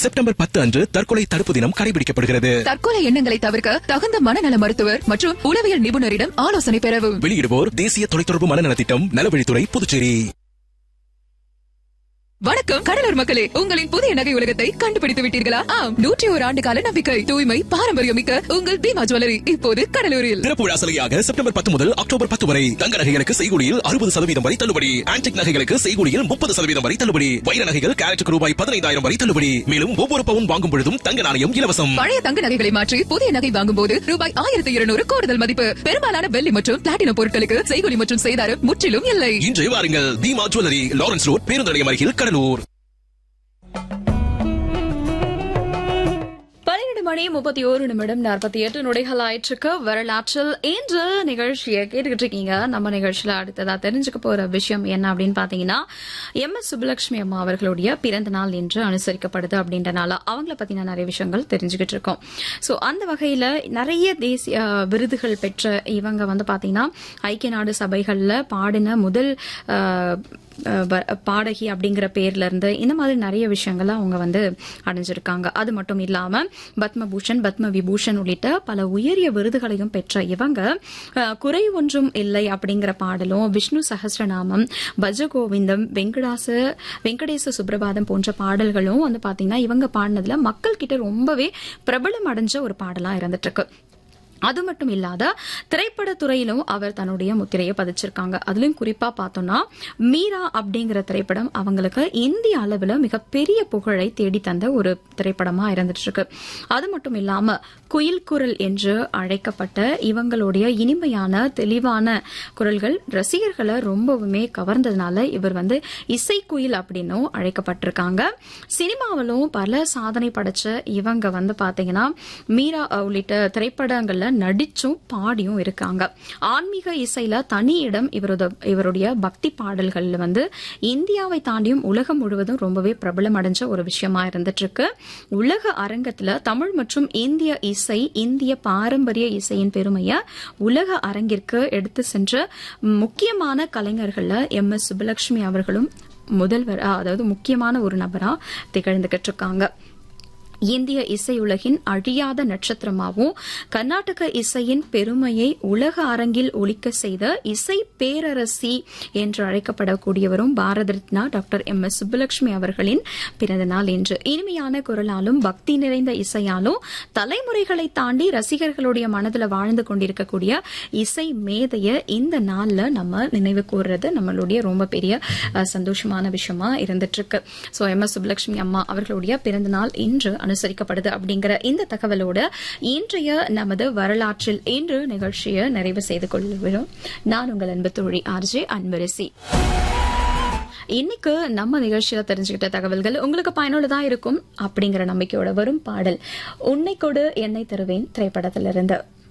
September பத்து அன்று தற்கொலை தடுப்பு தினம் கடைபிடிக்கப்படுகிறது தற்கொலை எண்ணங்களை தவிர்க்க தகுந்த மனநல மருத்துவர் மற்றும் உளவியல் நிபுணரிடம் ஆலோசனை பெறவும் வெளியிடுவோர் தேசிய தொலைத்தொடர்பு மனநல திட்டம் நலவழித்துறை புதுச்சேரி வணக்கம் கடலூர் மக்களே உங்களின் புதிய நகை உலகத்தை கண்டுபிடித்து விட்டீர்களா ஆம் நூற்றி ஒரு ஆண்டு கால நம்பிக்கை தூய்மை பாரம்பரியம் மிக்க உங்கள் பீமா ஜுவல்லரி இப்போது கடலூரில் திறப்பு விழா சலுகையாக செப்டம்பர் பத்து முதல் அக்டோபர் பத்து வரை தங்க நகைகளுக்கு செய்கூலியில் அறுபது சதவீதம் வரை தள்ளுபடி ஆன்டிக் நகைகளுக்கு செய்கூலியில் முப்பது சதவீதம் வரை தள்ளுபடி வைர நகைகள் கேரட்டுக்கு ரூபாய் பதினைந்தாயிரம் வரை தள்ளுபடி மேலும் ஒவ்வொரு பவுன் வாங்கும் பொழுதும் தங்க நாணயம் இலவசம் பழைய தங்க நகைகளை மாற்றி புதிய நகை வாங்கும் போது ரூபாய் ஆயிரத்தி இருநூறு கூடுதல் மதிப்பு பெரும்பாலான வெள்ளி மற்றும் பிளாட்டினம் பொருட்களுக்கு செய்கூலி மற்றும் செய்தாரம் முற்றிலும் இல்லை இன்று வாருங்கள் பீமா ஜுவல்லரி லாரன்ஸ் ரோட் பேருந்து நிலையம் அருகில் கடலூர் பன்னிரண்டு மணி முப்பத்தி ஒரு நிமிடம் நாற்பத்தி எட்டு நொடிகள் ஆயிற்றுக்கு வரலாற்றில் இன்று நிகழ்ச்சியை கேட்டுக்கிட்டு இருக்கீங்க நம்ம நிகழ்ச்சியில அடுத்ததா தெரிஞ்சுக்க போற விஷயம் என்ன அப்படின்னு பாத்தீங்கன்னா எம் எஸ் சுப்புலட்சுமி அம்மா அவர்களுடைய பிறந்த நாள் இன்று அனுசரிக்கப்படுது அப்படின்றனால அவங்கள பத்தின நிறைய விஷயங்கள் தெரிஞ்சுக்கிட்டு இருக்கோம் சோ அந்த வகையில நிறைய தேசிய அஹ், விருதுகள் பெற்ற இவங்க வந்து பாத்தீங்கன்னா ஐக்கிய நாடு சபைகள்ல பாடின முதல் அஹ், அஹ், வ- பாடகி அப்படிங்கிற பேர்ல இருந்து இந்த மாதிரி நிறைய விஷயங்களை அவங்க வந்து அடைஞ்சிருக்காங்க அது மட்டும் இல்லாம பத்மபூஷன் பத்ம விபூஷன் உள்ளிட்ட பல உயரிய விருதுகளையும் பெற்ற இவங்க அஹ், குறை ஒன்றும் இல்லை அப்படிங்கிற பாடலும் விஷ்ணு சஹஸ்ரநாமம் பஜகோவிந்தம் வெங்கடாச வெங்கடேச சுப்ரபாதம் போன்ற பாடல்களும் வந்து பாத்தீங்கன்னா இவங்க பாடினதுல மக்கள் கிட்ட ரொம்பவே பிரபலம் அடைஞ்ச ஒரு பாடலா இருந்துட்டு இருக்கு அது மட்டும் இல்லாத திரைப்பட துறையிலும் அவர் தன்னுடைய முத்திரையை பதிச்சிருக்காங்க அதுலயும் குறிப்பா பார்த்தோம்னா மீரா அப்படிங்கிற திரைப்படம் அவங்களுக்கு இந்திய அளவுல மிகப்பெரிய புகழை தேடி தந்த ஒரு திரைப்படமா இருந்துட்டு இருக்கு அது மட்டும் இல்லாம குயில் குரல் என்று அழைக்கப்பட்ட இவங்களுடைய இனிமையான தெளிவான குரல்கள் ரசிகர்களை ரொம்பவுமே கவர்ந்ததுனால இவர் வந்து இசைக்குயில் அப்படின்னும் அழைக்கப்பட்டிருக்காங்க சினிமாவிலும் பல சாதனை படைச்ச இவங்க வந்து பாத்தீங்கன்னா மீரா அஹ், உள்ளிட்ட திரைப்படங்கள்ல நடிச்சும் பாடியும் இருக்காங்க ஆன்மீக இசையில தனி இடம் இவரோட இவருடைய பக்தி பாடல்கள்ல வந்து இந்தியாவை தாண்டியும் உலகம் முழுவதும் ரொம்பவே பிரபலம் அடைஞ்ச ஒரு விஷயமா இருந்துட்டு இருக்கு உலக அரங்கத்துல தமிழ் மற்றும் இந்திய இசை இந்திய பாரம்பரிய இசையின் பெருமையை உலக அரங்கிற்கு எடுத்து சென்ற முக்கியமான கலைஞர்கள்ல எம் எஸ் சுப்புலட்சுமி அவர்களும் முதல்வர் அதாவது முக்கியமான ஒரு நபரா திகழ்ந்துகிட்டு இருக்காங்க இந்திய இசையுலகின் அழியாத நட்சத்திரமாகவும் கர்நாடக இசையின் பெருமையை உலக அரங்கில் ஒலிக்க செய்த இசை பேரரசி என்று அழைக்கப்படக்கூடியவரும் Bharat Ratna doctor M S Subbulakshmi அவர்களின் பிறந்த நாள் என்று இனிமையான குரலாலும் பக்தி நிறைந்த இசையாலும் தலைமுறைகளை தாண்டி ரசிகர்களுடைய மனதில் வாழ்ந்து கொண்டிருக்கக்கூடிய இசை மேதைய இந்த நாள்ல நம்ம நினைவு கூறுறது நம்மளுடைய ரொம்ப பெரிய அஹ், சந்தோஷமான விஷயமா இருந்துட்டு இருக்கு சோ எம் எஸ் சுப்புலட்சுமி அம்மா அவர்களுடைய பிறந்த நாள் இன்று அனுசரிக்கப்படுது அப்படிங்கிற இந்த தகவலோட இன்றைய நமது வரலாற்றில் இன்று நிகழ்ச்சியை நிறைவு செய்து கொள்கிறோம் நான் உங்கள் அன்பு தோழி ஆர்ஜே அன்பரசி இன்னைக்கு நம்ம நிகழ்ச்சியில தெரிஞ்சுக்கிட்ட தகவல்கள் உங்களுக்கு பயனுள்ளதா இருக்கும் அப்படிங்கிற நம்பிக்கையோட வரும் பாடல் உன்னை கொடு என்னை தருவேன் திரைப்படத்திலிருந்து